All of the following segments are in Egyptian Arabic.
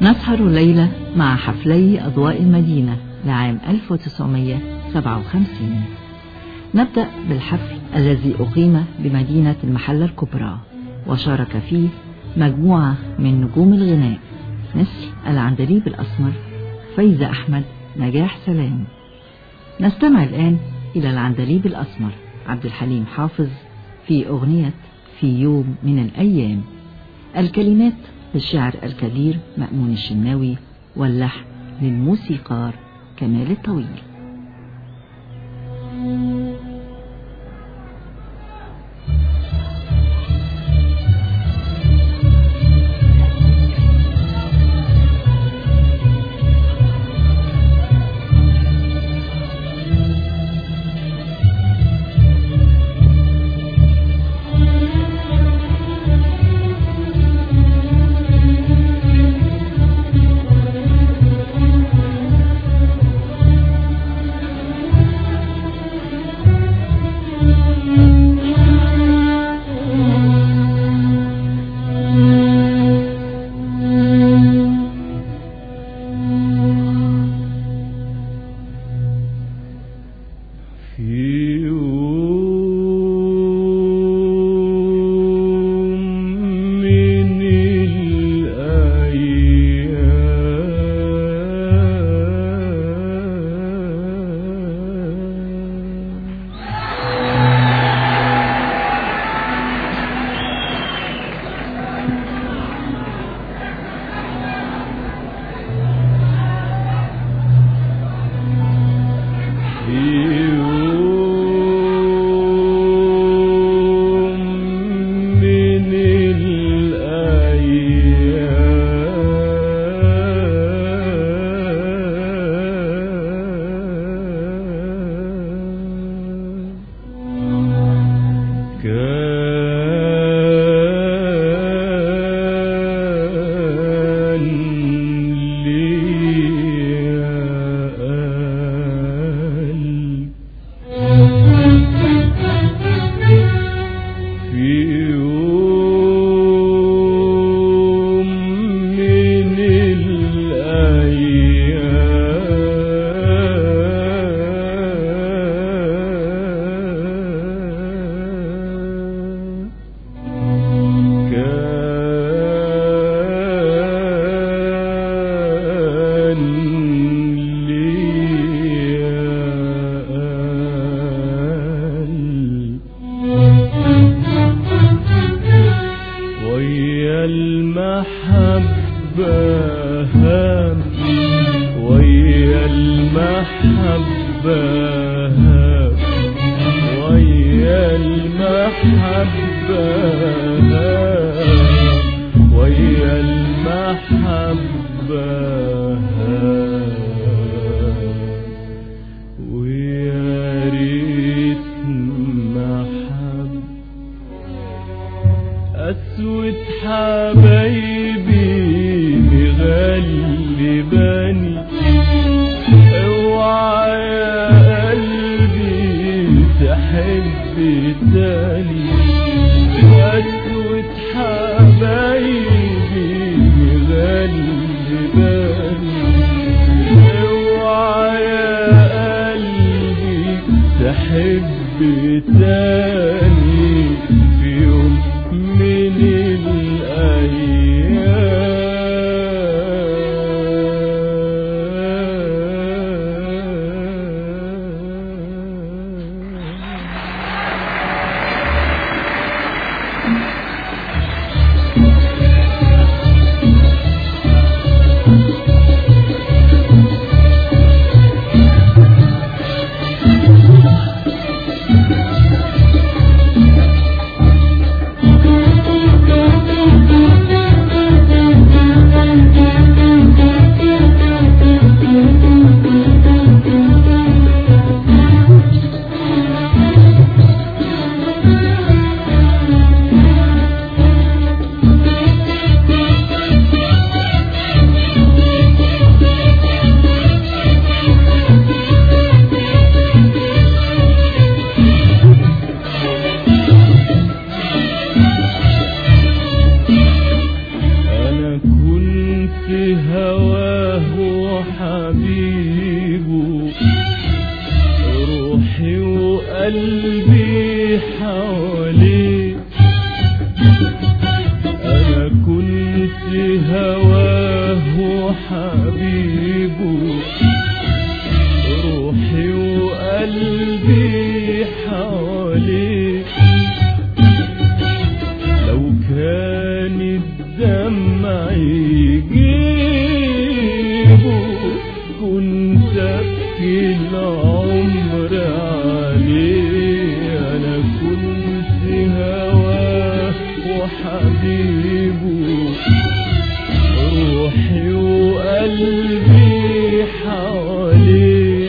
نسهر الليلة مع حفلي أضواء المدينة لعام 1957 نبدأ بالحفل الذي أقيم بمدينة المحلة الكبرى وشارك فيه مجموعة من نجوم الغناء مثل العندليب الأسمر فايزة أحمد نجاح سلام نستمع الآن إلى العندليب الأسمر عبد الحليم حافظ في أغنية في يوم من الأيام الكلمات للشاعر الكبير مأمون الشناوي واللحن للموسيقار كمال الطويل وقلبي حواليه أنا كنت هواه وحبيبه روحي وقلبي حواليه لو كان الدمع يجيبه كنت أبكي العمر عليه أنا كنت هواه وحبيبه روحي وقلبي حواليه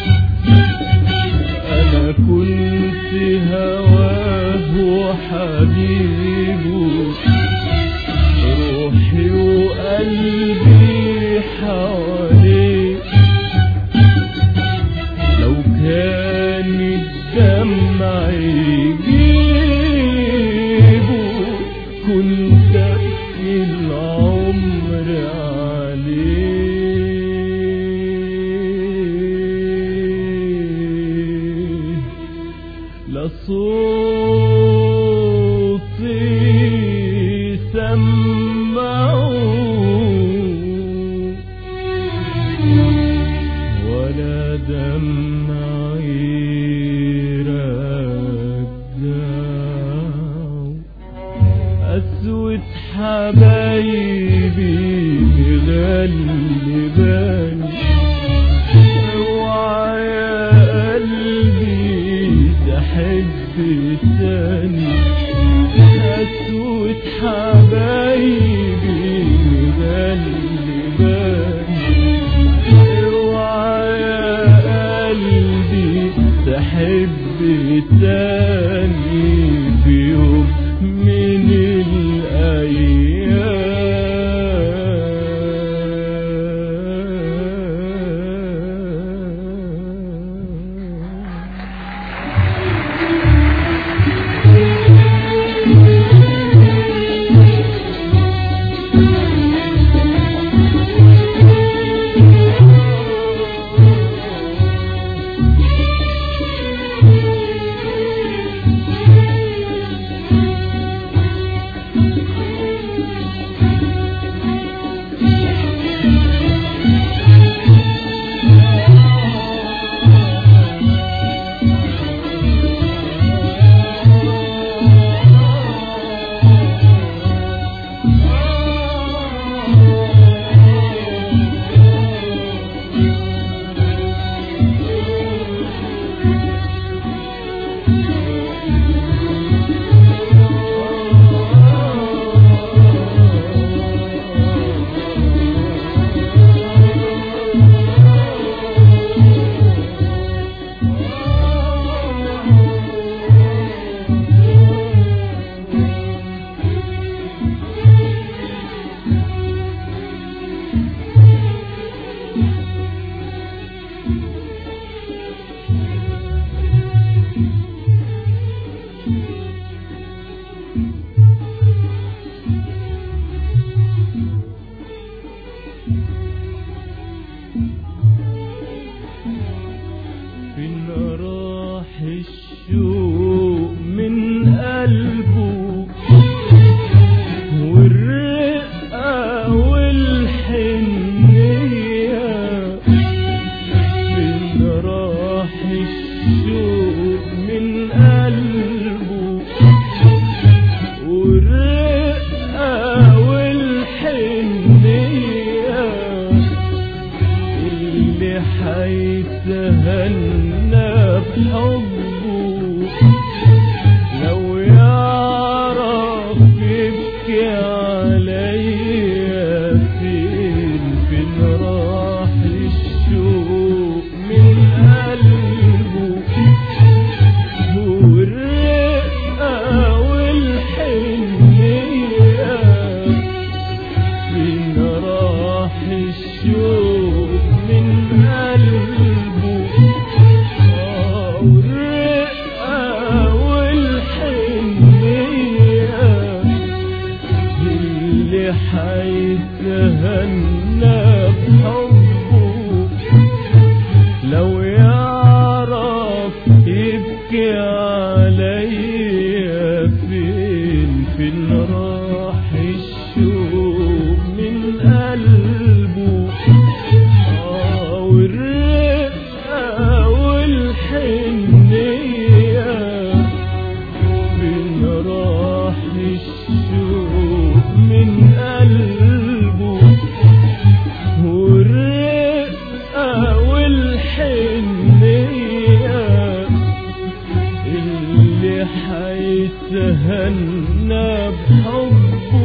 أنا كنت هواه وحبيبه روحي وقلبي حواليه لو كان الدمع يجيبه كنت أبكي العمر عليه لصوتي سمعوا ولا دمعي رجعوا أسود حبايبي مغلباني اوعى يا قلبي تحب تاني أسود حبايبي مغلباني اوعى يا قلبي تحب تاني في يوم من الأيام فين راح الشوق من قلبه والرقة والحنية فين راح الشوق من قلبه والرقة والحنية اللي حيتهنى بحبه لو يعرف يبكي عليا فين فين راح الشوق من قلبه والرقة والحنية فين راح الشوق من قلبه آه، والرقة والحنية اللي حيتهنى بحبه لو يعرف يبكي يبكي عليا فين فين راح الشوق من قلبه آه والرقة والحنية فين راح الشوق من قلبه والرقة والحنية اللي حيتهنى بحبه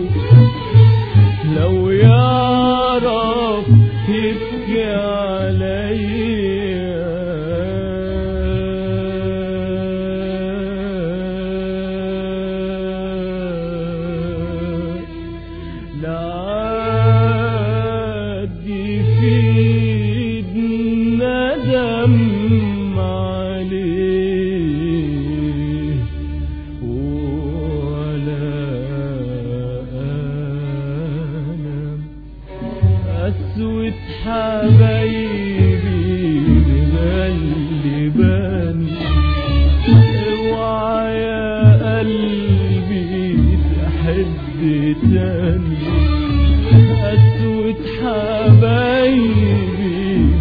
لو يعرف يبكي عليا لعاد يفيد ندم عليه ولا ألم أسود حبايبي غلباني اوعى يا قلبي تحب تاني أسود حبايبي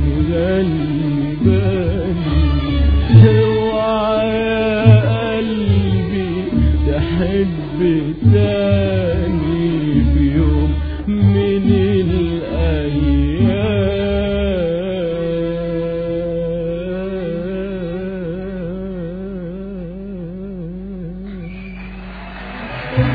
غلباني اوعى يا قلبي تحب تاني في يوم من الأيام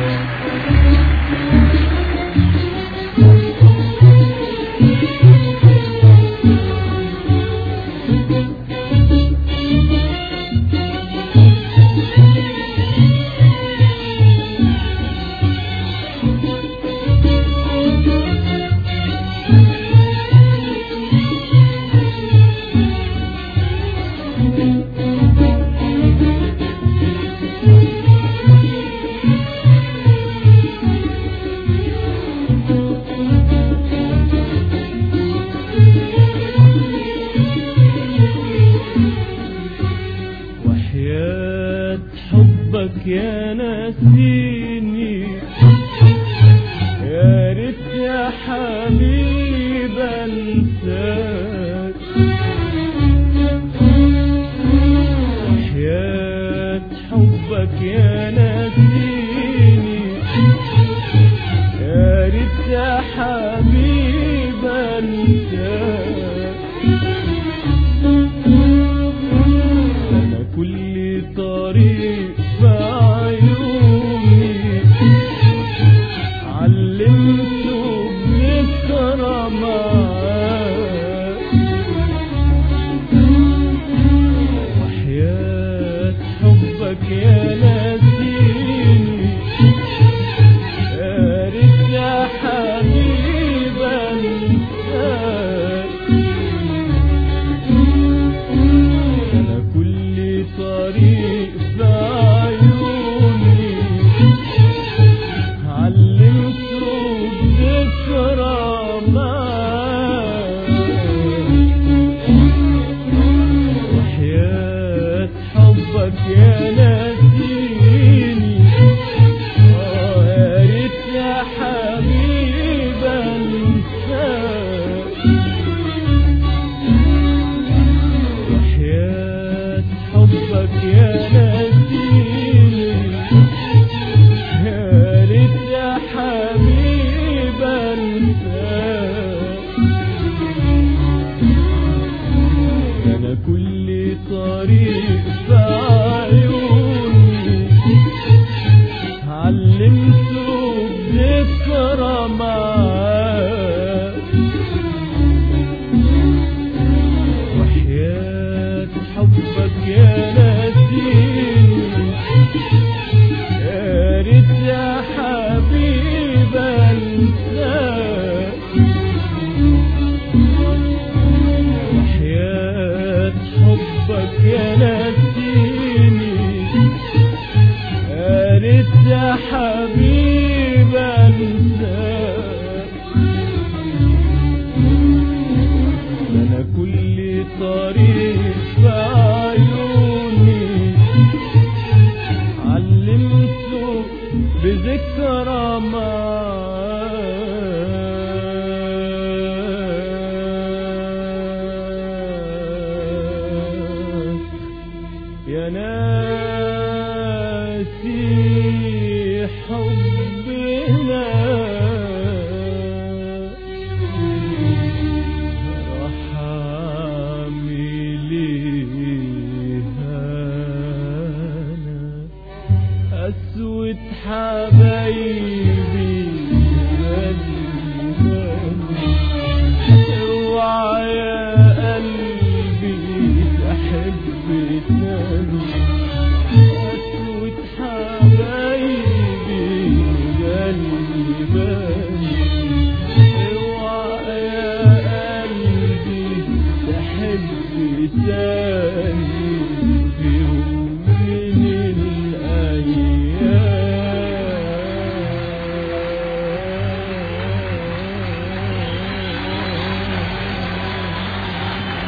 وحياة حبك يا ناسيني يا ريت يا حبيب انساك وحياة حبك يا ناسيني يا ريت يا حبيب انساك أنا كل طريق في عيوني علمته بذكرى معاك وحياة حبك يا ناسيني يا ريت يا حبيب انساك أنا كل طريق في عيوني علمته بذكرى معاك وحياة حبك يا ناسيني آه يا ريت يا حبيب انساك وحياة حبك يا نسيني يا ريت يا حبيب انساك انا كل طريق في عيوني علمته بذكرى معاك وحياة حبك يا نسيني يا ريت يا حبيب انساك وحياة حبك يا نسيني يا ريت يا حبيب انساك انا كل طريق في عيوني ناسي حبنا راح اعمل ايه انا اسود حبايبي غالي اوعى يا قلبي تحب تاني اسود حبايبي غالي اوعى يا قلبي تحب تاني في يوم من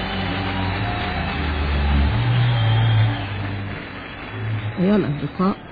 الأيام أيها الأصدقاء